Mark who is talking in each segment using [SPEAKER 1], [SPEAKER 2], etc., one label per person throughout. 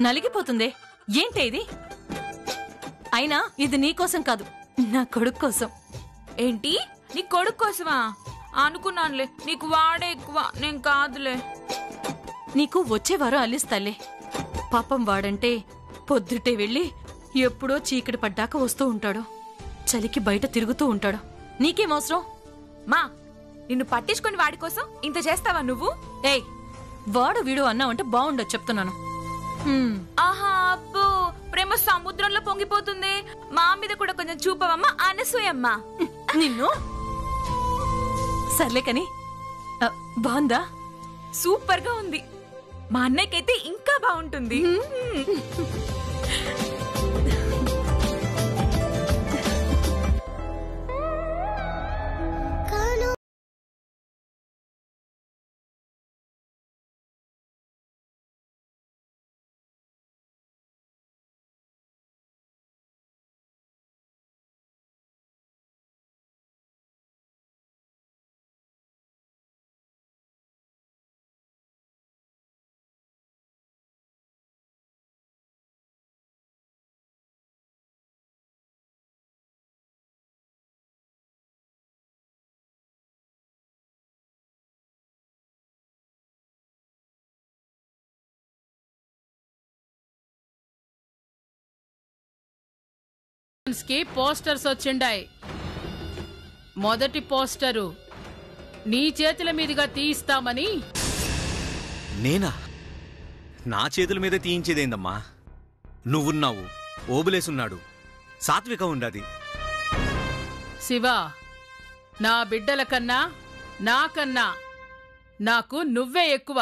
[SPEAKER 1] నలిగిపోతుందే ఏంటే ఇది అయినా ఇది నీకోసం కాదు నా కొడుకు కోసం
[SPEAKER 2] ఏంటి నీ కొడుకు కోసమా అనుకున్నానులే నీకు వాడే ఎక్కువ నేను కాదులే
[SPEAKER 1] నీకు వచ్చేవారు అల్లిస్తాలే పాపం వాడంటే పొద్దుటే వెళ్ళి ఎప్పుడో చీకటి పడ్డాక వస్తూ ఉంటాడు చలికి బయట తిరుగుతూ ఉంటాడు నీకేం అవసరం
[SPEAKER 2] మా నిన్ను పట్టించుకొని వాడి కోసం ఇంత చేస్తావా నువ్వు
[SPEAKER 1] ఏయ్ వాడు వీడు అన్నావంటే బాగుండదు చెప్తున్నాను హ్మ్,
[SPEAKER 2] ఆహా అబ్బో ప్రేమ సముద్రంలో పొంగిపోతుంది మా మీద కూడా కొంచెం చూపవమ్మా అనసూయమ్మ
[SPEAKER 1] నిన్ను సర్లే కని ఆ, బాగుందా
[SPEAKER 2] సూపర్ గా ఉంది మా అన్నయ్యకైతే ఇంకా బాగుంటుంది
[SPEAKER 3] కి పోస్టర్స్ వచ్చిండాయి మొదటి పోస్టరు నీ చేతుల మీదుగా తీయిస్తామని
[SPEAKER 4] నేనా నా చేతుల మీద తీయించేదేందమ్మా నువ్వున్నావు ఓబులేసున్నాడు సాత్విక ఉండాది
[SPEAKER 3] శివ నా బిడ్డల కన్నా నాకన్నా నాకు నువ్వే ఎక్కువ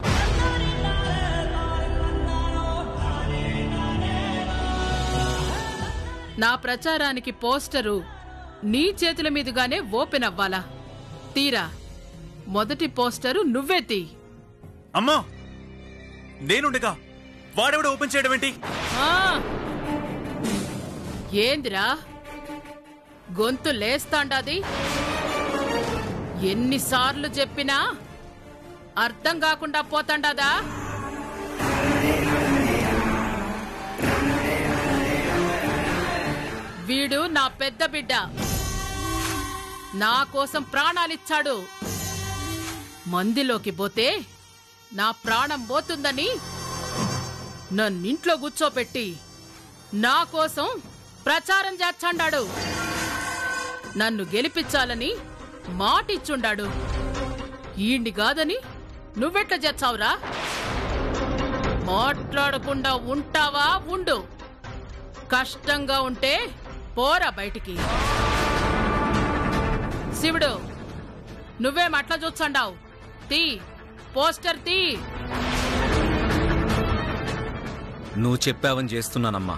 [SPEAKER 3] నా ప్రచారానికి పోస్టరు నీ చేతుల మీదుగానే ఓపెన్ అవ్వాలా తీరా మొదటి పోస్టరు నువ్వే తీ
[SPEAKER 4] అమ్మా నేనుండగా వాడెవడ ఓపెన్ చేయడం ఏంటి
[SPEAKER 3] ఆ! ఏందిరా గొంతు లేస్తాండాది ఎన్నిసార్లు చెప్పినా అర్థం కాకుండా పోతాండాదా వీడు నా పెద్ద బిడ్డ నా కోసం ప్రాణాలిచ్చాడు మందిలోకి పోతే నా ప్రాణం పోతుందని నన్నింట్లో కూర్చోపెట్టి నా కోసం ప్రచారం చేస్తాండాడు నన్ను గెలిపించాలని మాటిచ్చుండాడు ఈండి కాదని నువ్వెట్లా చేస్తావురా మాట్లాడకుండా ఉంటావా ఉండు కష్టంగా ఉంటే పోరా బయటికి శివుడు నువ్వేం అట్లా చూస్తాండావు తీ పోస్టర్ తీ
[SPEAKER 4] నువ్వు చెప్పావని చేస్తున్నానమ్మా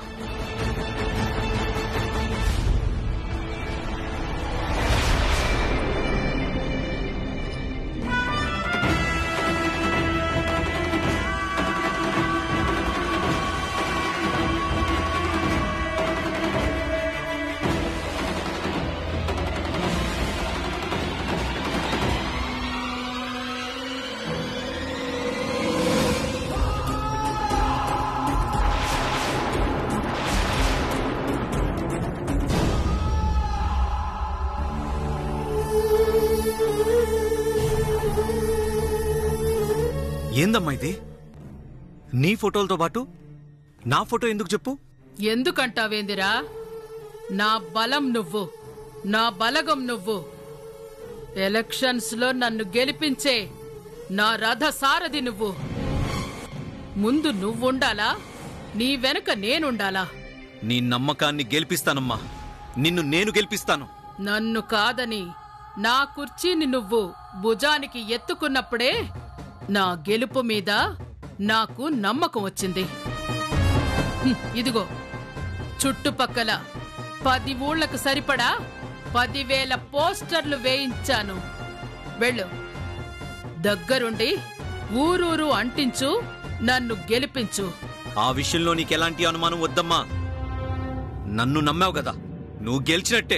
[SPEAKER 4] ఏందమ్మా ఇది నీ ఫోటోలతో పాటు నా ఫోటో ఎందుకు చెప్పు
[SPEAKER 3] ఎందుకంటావేందిరా నా బలం నువ్వు నా బలగం నువ్వు ఎలక్షన్స్ లో నన్ను గెలిపించే నా రథ సారథి నువ్వు ముందు నువ్వుండాలా నీ వెనక నేనుండాలా
[SPEAKER 4] నీ నమ్మకాన్ని గెలిపిస్తానమ్మా నిన్ను నేను గెలిపిస్తాను
[SPEAKER 3] నన్ను కాదని నా కుర్చీని నువ్వు భుజానికి ఎత్తుకున్నప్పుడే నా గెలుపు మీద నాకు నమ్మకం వచ్చింది హ్మ్, ఇదిగో చుట్టుపక్కల పది ఊళ్ళకు సరిపడా పదివేల పోస్టర్లు వేయించాను వెళ్ళు దగ్గరుండి ఊరూరు అంటించు నన్ను గెలిపించు
[SPEAKER 4] ఆ విషయంలో నీకెలాంటి అనుమానం వద్దమ్మా నన్ను నమ్మావు కదా నువ్వు గెలిచినట్టే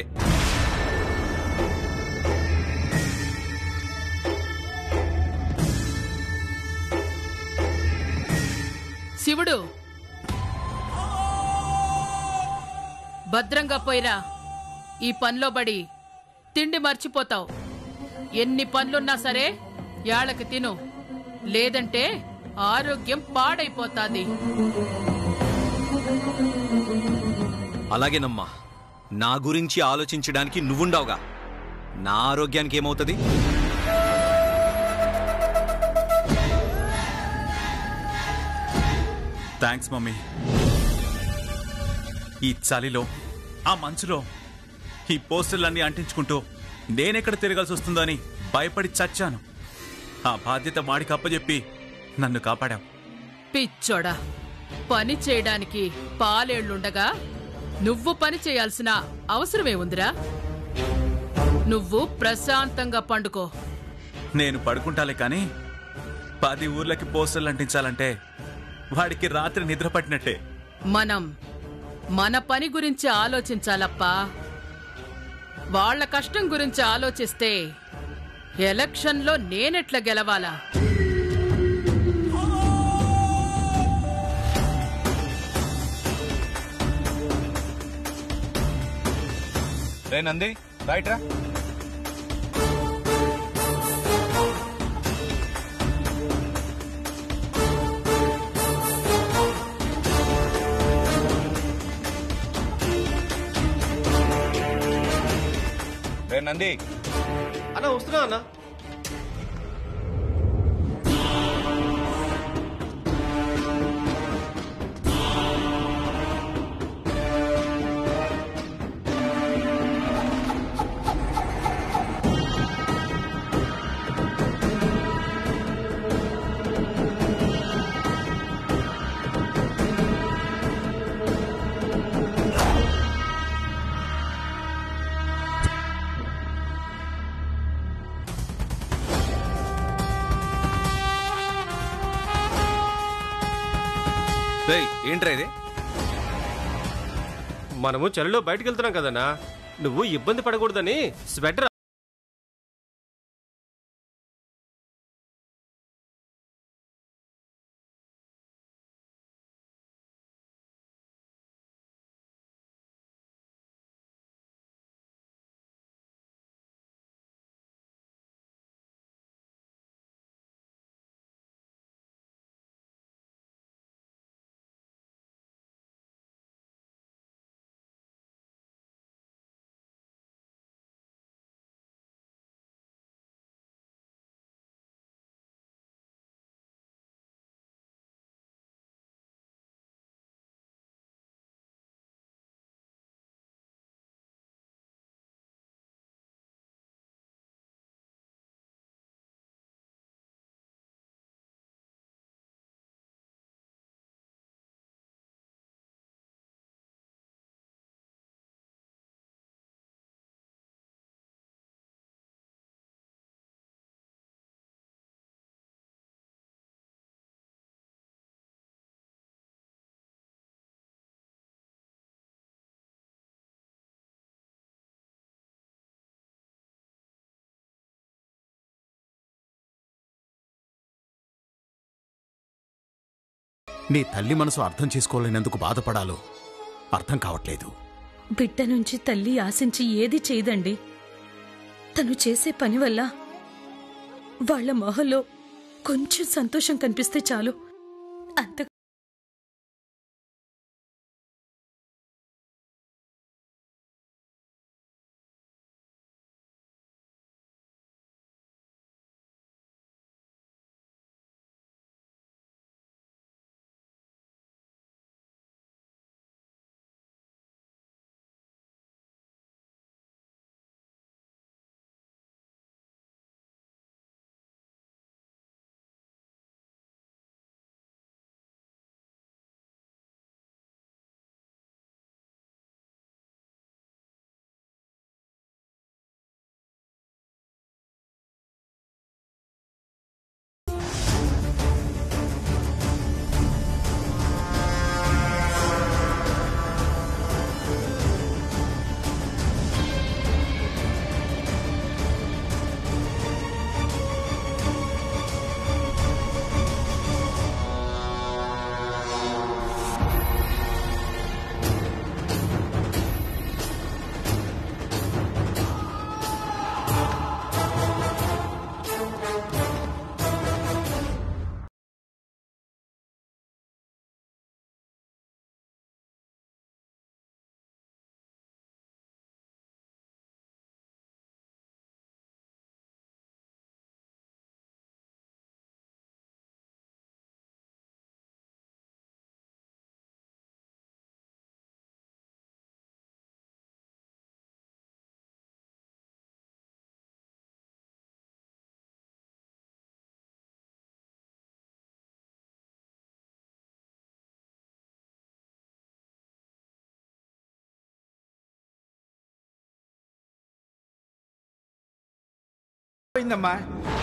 [SPEAKER 3] శివుడు భద్రంగా పోయిరా ఈ పనిలో బడి తిండి మర్చిపోతావు ఎన్ని పనులున్నా సరే యాళ్ళకి తిను లేదంటే ఆరోగ్యం పాడైపోతాది
[SPEAKER 4] అలాగేనమ్మా నా గురించి ఆలోచించడానికి నువ్వుండవుగా నా ఆరోగ్యానికి ఏమవుతుంది
[SPEAKER 5] థ్యాంక్స్ మమ్మీ ఈ చలిలో ఆ మంచులో ఈ పోస్టర్లన్నీ అంటించుకుంటూ నేనెక్కడ తిరగాల్సి వస్తుందో అని భయపడి చచ్చాను ఆ బాధ్యత వాడికి అప్పచెప్పి నన్ను కాపాడావు
[SPEAKER 3] పిచ్చోడా పని చేయడానికి పాలేళ్లుండగా నువ్వు పని చేయాల్సిన అవసరమే ఉందిరా నువ్వు ప్రశాంతంగా పండుకో
[SPEAKER 5] నేను పడుకుంటాలే కానీ పది ఊర్లకి పోస్టర్లు అంటించాలంటే వాడికి రాత్రి నిద్ర పట్టినట్టే
[SPEAKER 3] మనం మన పని గురించి ఆలోచించాలప్పా వాళ్ళ కష్టం గురించి ఆలోచిస్తే ఎలక్షన్లో నేనెట్లా గెలవాలా
[SPEAKER 6] రే నంది రైట్ రా రే నంది
[SPEAKER 7] అన్న వస్తున్నా అన్న
[SPEAKER 4] రేయ్ ఏంట్రా ఇది
[SPEAKER 7] మనము చలిలో బయటకు వెళ్తున్నాం కదన్నా నువ్వు ఇబ్బంది పడకూడదని స్వెటర్
[SPEAKER 8] నీ తల్లి మనసు అర్థం చేసుకోలేనందుకు బాధపడాలో అర్థం కావట్లేదు
[SPEAKER 1] బిడ్డ నుంచి తల్లి ఆశించి ఏది చేయదండి తను చేసే పని వల్ల వాళ్ళ మొహంలో కొంచెం సంతోషం కనిపిస్తే చాలు అంత
[SPEAKER 9] పోయిందమ్మా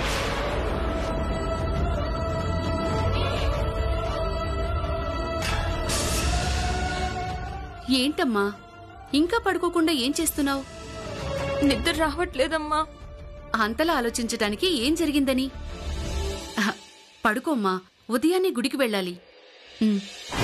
[SPEAKER 10] ఏంటమ్మా ఇంకా పడుకోకుండా ఏం చేస్తున్నావు
[SPEAKER 2] నిద్ర రావట్లేదమ్మా
[SPEAKER 10] అంతలా ఆలోచించటానికి ఏం జరిగిందని అహ, పడుకోమ్మా ఉదయాన్నే గుడికి వెళ్ళాలి ఉమ్.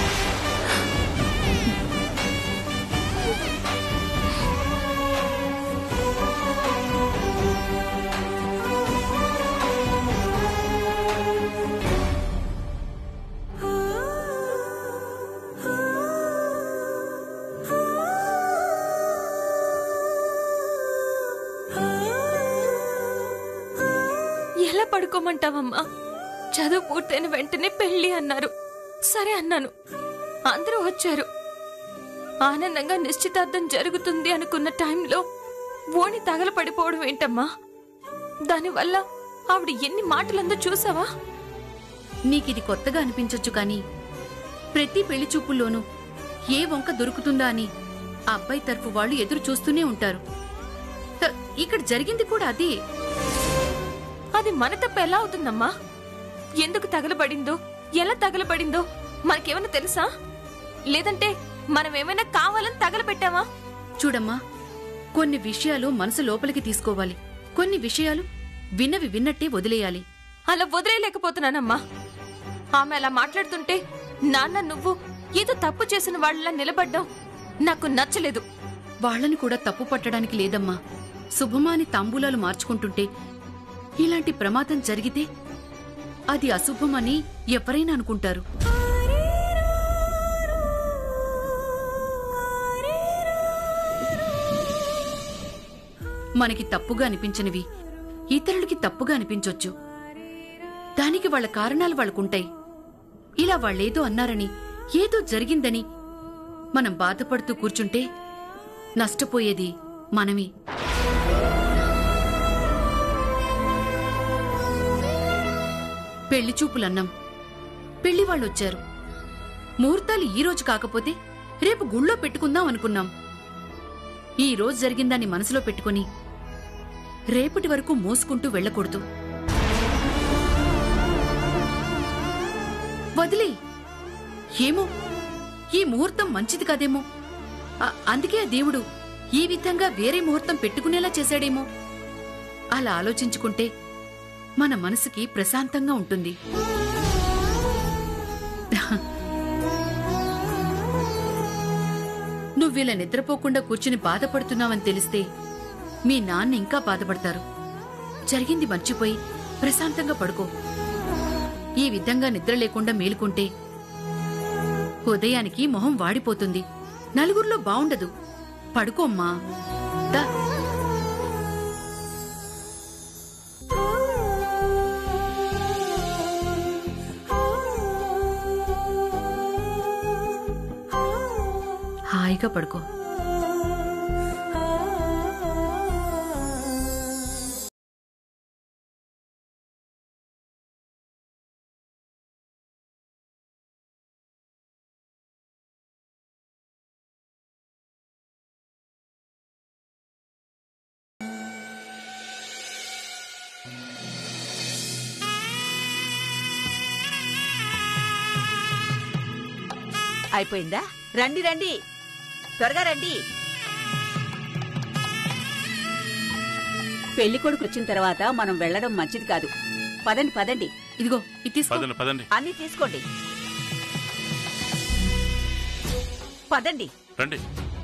[SPEAKER 2] ఎలా పడుకోమంటావమ్మా చదువు పూర్తయిన వెంటనే పెళ్లి అన్నారు సరే అన్నాను అందరూ వచ్చారు ఆనందంగా నిశ్చితార్థం జరుగుతుంది అనుకున్న టైంలో ఓణి తగలపడిపోవడం ఏంటమ్మా దానివల్ల ఆవిడ ఎన్ని మాటలందో చూసావా
[SPEAKER 10] నీకిది కొత్తగా అనిపించొచ్చు కానీ ప్రతి పెళ్లి చూపుల్లోనూ ఏ వంక దొరుకుతుందా అని ఆ అబ్బాయి తరఫు వాళ్ళు ఎదురు చూస్తూనే ఉంటారు హ, ఇక్కడ జరిగింది కూడా అదే
[SPEAKER 2] అది మన తప్ప ఎలా అవుతుందమ్మా ఎందుకు తగలబడిందో ఎలా తగలబడిందో మనకేమైనా తెలుసా లేదంటే మనం ఏమైనా కావాలని తగలబెట్టావా
[SPEAKER 10] చూడమ్మా కొన్ని విషయాలు మనసు లోపలికి తీసుకోవాలి కొన్ని విషయాలు విన్నవి విన్నట్టే వదిలేయాలి
[SPEAKER 2] అలా వదిలేయలేకపోతున్నానమ్మా ఆమె అలా మాట్లాడుతుంటే నాన్న నువ్వు ఏదో తప్పు చేసిన వాళ్ళలా నిలబడ్డావు నాకు నచ్చలేదు
[SPEAKER 10] వాళ్ళని కూడా తప్పు పట్టడానికి లేదమ్మా శుభమాని తాంబూలాలు మార్చుకుంటుంటే ఇలాంటి ప్రమాదం జరిగితే అది అశుభమని ఎవరైనా అనుకుంటారు మనకి తప్పుగా అనిపించినవి ఇతరులకి తప్పుగా అనిపించొచ్చు దానికి వాళ్ళ కారణాలు వాళ్ళకుంటాయి ఇలా వాళ్ళేదో అన్నారని ఏదో జరిగిందని మనం బాధపడుతూ కూర్చుంటే నష్టపోయేది మనమే పెళ్లి చూపులన్నాం పెళ్లి వాళ్ళొచ్చారు ముహూర్తాలు ఈ రోజు కాకపోతే రేపు గుళ్ళో పెట్టుకుందాం అనుకున్నాం ఈ రోజు జరిగిందాన్ని మనసులో పెట్టుకుని రేపటి వరకు మోసుకుంటూ వెళ్ళకూడదు వదిలే ఏమో ఈ ముహూర్తం మంచిది కాదేమో ఆ- అందుకే ఆ దేవుడు ఈ విధంగా వేరే ముహూర్తం పెట్టుకునేలా చేశాడేమో అలా ఆలోచించుకుంటే మన మనసుకి ప్రశాంతంగా ఉంటుంది నువ్విలా నిద్రపోకుండా కూర్చుని బాధపడుతున్నావని తెలిస్తే మీ నాన్న ఇంకా బాధపడతారు జరిగింది మర్చిపోయి ప్రశాంతంగా పడుకో ఈ విధంగా నిద్ర లేకుండా మేలుకుంటే ఉదయానికి మొహం వాడిపోతుంది నలుగురిలో బావుండదు పడుకోమ్మా దా హాయిగా పడుకో
[SPEAKER 11] అయిపోయిందా రండి రండి త్వరగా రండి పెళ్లి కొడుకు వచ్చిన తర్వాత మనం వెళ్ళడం మంచిది కాదు పదండి పదండి
[SPEAKER 10] ఇదిగో ఇది తీసుకో
[SPEAKER 5] పదండి పదండి
[SPEAKER 11] అన్ని తీసుకోండి పదండి
[SPEAKER 5] రండి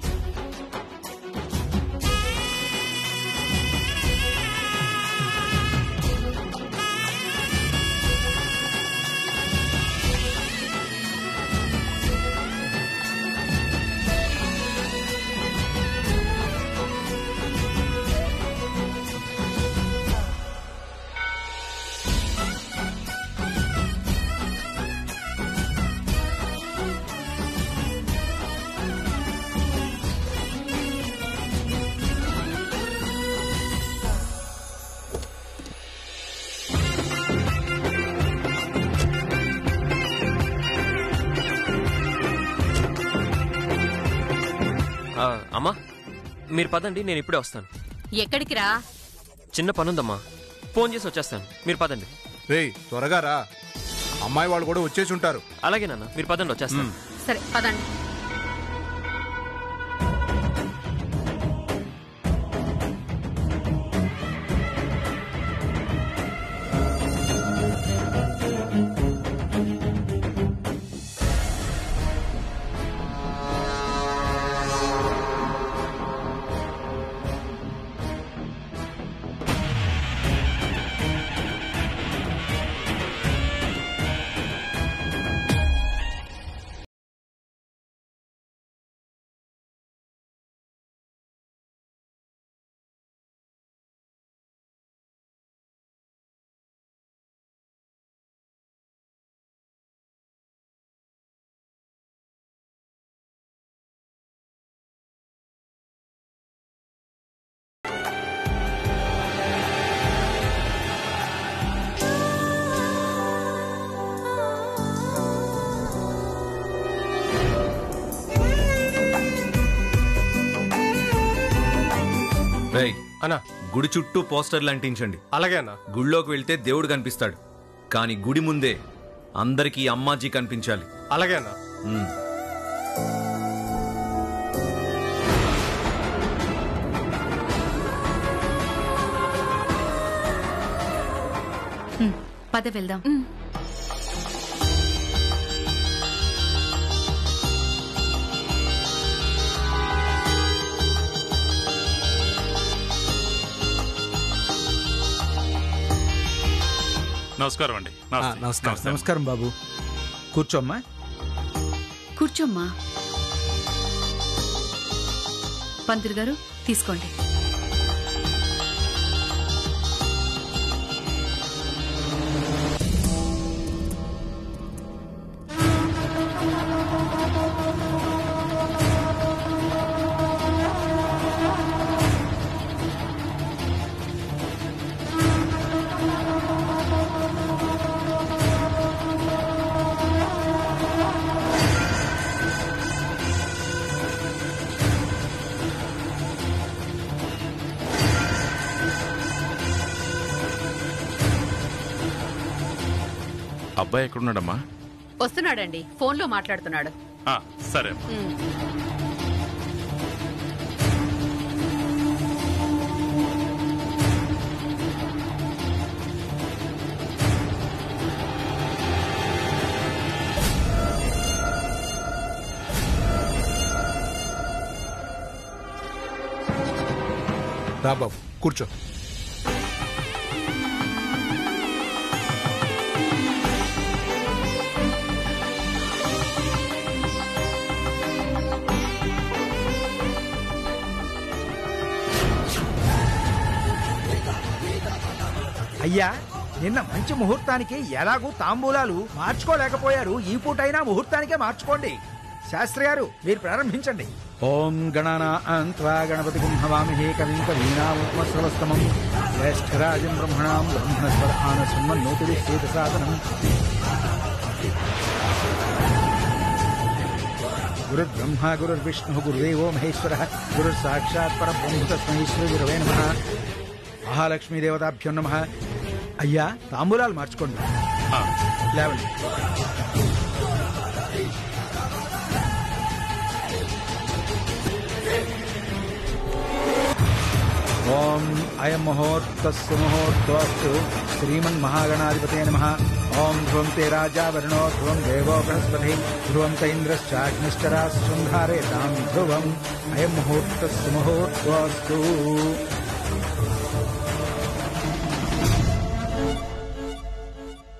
[SPEAKER 12] ఆ, అమ్మా మీరు పదండి నేను ఇప్పుడే వస్తాను
[SPEAKER 10] ఎక్కడికి రా
[SPEAKER 12] చిన్న పనుందమ్మా
[SPEAKER 7] ఫోన్ చేసి వచ్చేస్తాను మీరు పదండి
[SPEAKER 6] రేయ్ త్వరగా రా అమ్మాయి వాళ్ళు కూడా వచ్చేసి ఉంటారు
[SPEAKER 7] అలాగే నాన్న మీరు పదండి వచ్చేస్తాను
[SPEAKER 10] సరే పదండి
[SPEAKER 4] రేయ్
[SPEAKER 7] అన్నా
[SPEAKER 4] గుడి చుట్టూ పోస్టర్లు అంటించండి
[SPEAKER 7] అలాగే అన్నా
[SPEAKER 4] గుడిలోకి వెళ్తే దేవుడు కనిపిస్తాడు కానీ గుడి ముందే అందరికీ అమ్మాజీ కనిపించాలి
[SPEAKER 7] అలాగే అన్నా
[SPEAKER 4] ఉమ్.
[SPEAKER 10] హ్మ్, పద వెళ్దాం
[SPEAKER 5] నమస్కారం అండి
[SPEAKER 9] నమస్కారం నమస్కారం బాబు కూర్చోమ్మా
[SPEAKER 10] కూర్చోమ్మా పంతులు గారు తీసుకోండి
[SPEAKER 5] అబ్బాయి ఎక్కడున్నాడమ్మా
[SPEAKER 10] వస్తున్నాడండి ఫోన్లో మాట్లాడుతున్నాడు
[SPEAKER 5] ఆ, సరే
[SPEAKER 10] ఉమ్.
[SPEAKER 9] రా బాబు కూర్చో
[SPEAKER 13] అయ్యా నిన్న మంచి ముహూర్తానికి ఎలాగూ తాంబూలాలు మార్చుకోలేకపోయారు ఈ పూటైనా ముహూర్తానికే మార్చుకోండి శాస్త్రి గారు మీరు ప్రారంభించండి ఓం గణనా అంత్వా గణపతి హవామిహే కవిం కవీనాముపమశ్రవస్తమం జ్యేష్ఠరాజం బ్రహ్మణాం బ్రహ్మణస్వర ఆనసమ్మన్నోతిరి సాధనం గురుర్బ్రహ్మ గురుర్విష్ణు గురుదేవో మహేశ్వర గురుర్ సాక్షాత్ పరబ్రహ్మ తస్మై శ్రీ గురవే నమ మహాలక్ష్మీ దేవతాభ్యో నమ అయ్యా తాంబూలాలు మార్చుకోండి లేవండి ఓం అయం ముహూర్తస్సు ముహూర్తోస్తు శ్రీమన్మహాగణాధిపతే నమ ఓం ధ్రువం తే రాజా వరుణో ధ్రువం దేవో బృహస్పతి ధ్రువం త ఇంద్రశ్చాగ్నిశ్చరా శృంగారే తాం ధ్రువం అయం ముహూర్తస్సు ముహూర్తోస్తు